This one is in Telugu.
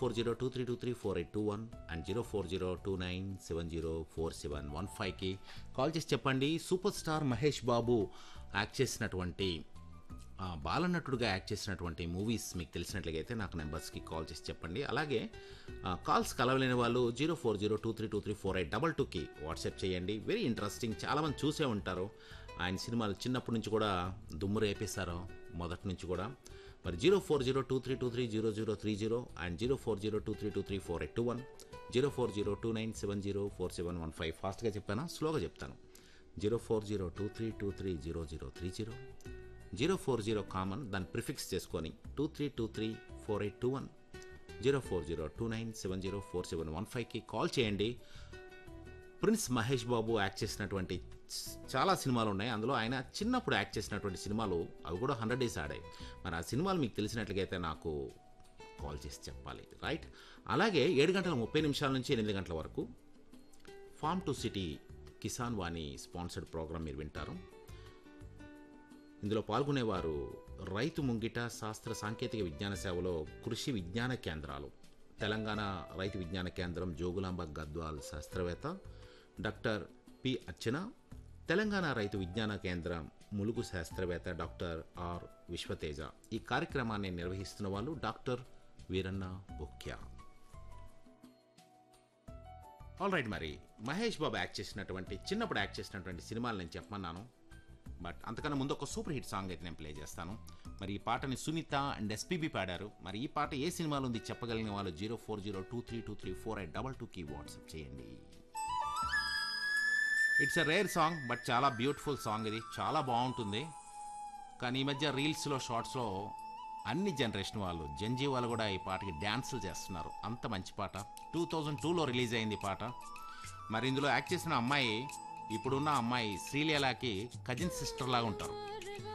four zero two three two three four eight two one and zero four zero two nine seven zero four seven one ఫైవ్కి కాల్ చేసి చెప్పండి super star Mahesh Babu act చేసినటువంటి ఆ, బాలనటుడుగా యాక్ట్ చేసినటువంటి మూవీస్ మీకు తెలిసినట్లయితే నాకు నెంబర్స్కి కాల్ చేసి చెప్పండి అలాగే ఆ, కాల్స్ కలవలేని వాళ్ళు zero four zero two three two three four eight double టూకి వాట్సాప్ చేయండి వెరీ ఇంట్రెస్టింగ్ చాలామంది చూసే ఉంటారు ఆయన సినిమాలు చిన్నప్పటి నుంచి కూడా దుమ్ము రేపేశారు మొదటి నుంచి కూడా మరి zero four zero two three two three zero zero three zero and zero four zero two three two three four eight two one zero four zero two nine seven zero four seven one five ఫాస్ట్గా చెప్పానా స్లోగా చెప్తాను zero four zero two three two three zero zero three zero zero four zero common దాన్ని ప్రిఫిక్స్ చేసుకొని two three two three four eight two one zero four zero two nine seven zero four seven one ఫైవ్కి కాల్ చేయండి ప్రిన్స్ మహేష్ బాబు యాక్ట్ చేసినటువంటి చ- చాలా సినిమాలు ఉన్నాయి అందులో ఆయన చిన్నప్పుడు యాక్ట్ చేసినటువంటి సినిమాలు అవి కూడా హండ్రెడ్ డేస్ ఆడాయి మరి ఆ సినిమాలు మీకు తెలిసినట్లయితే నాకు కాల్ చేసి చెప్పాలి రైట్ అలాగే ఏడు గంటల ముప్పై నిమిషాల నుంచి ఎనిమిది గంటల వరకు farm to city Kisan Vani sponsored programme మీరు వింటారు ఇందులో పాల్గొనేవారు రైతు ముంగిట శాస్త్ర సాంకేతిక విజ్ఞాన సేవలో కృషి విజ్ఞాన కేంద్రాలు తెలంగాణ రైతు విజ్ఞాన కేంద్రం జోగులాంబ గద్వాల్ శాస్త్రవేత్త డాక్టర్ పి అర్చన తెలంగాణ రైతు విజ్ఞాన కేంద్రం ములుగు శాస్త్రవేత్త డాక్టర్ ఆర్ విశ్వతేజ ఈ కార్యక్రమాన్ని నిర్వహిస్తున్న వాళ్ళు doctor Veeranna Bokya all right మరి మహేష్ బాబు యాక్ట్ చేసినటువంటి చిన్నప్పుడు యాక్ట్ చేసినటువంటి సినిమాలు నేను చెప్పమన్నాను బట్ అంతకన్నా ముందు ఒక సూపర్ హిట్ సాంగ్ అయితే నేను ప్లే చేస్తాను మరి ఈ పాటని సునీత అండ్ ఎస్పీబీ పాడారు మరి ఈ పాట ఏ సినిమాలో ఉంది చెప్పగలిగిన వాళ్ళు zero four zero two three two three four eight double టూకి వాట్సాప్ చేయండి it's a rare song but చాలా బ్యూటిఫుల్ సాంగ్ ఇది చాలా బాగుంటుంది కానీ ఈ మధ్య రీల్స్లో షార్ట్స్లో అన్ని జనరేషన్ వాళ్ళు జంజీ వాళ్ళు కూడా ఈ పాటకి డ్యాన్సులు చేస్తున్నారు అంత మంచి పాట టూ థౌజండ్ టూలో రిలీజ్ అయింది ఈ పాట మరి ఇందులో యాక్ట్ చేసిన అమ్మాయి ఇప్పుడున్న అమ్మాయి శ్రీలీలకి కజిన్ సిస్టర్ లాగా ఉంటారు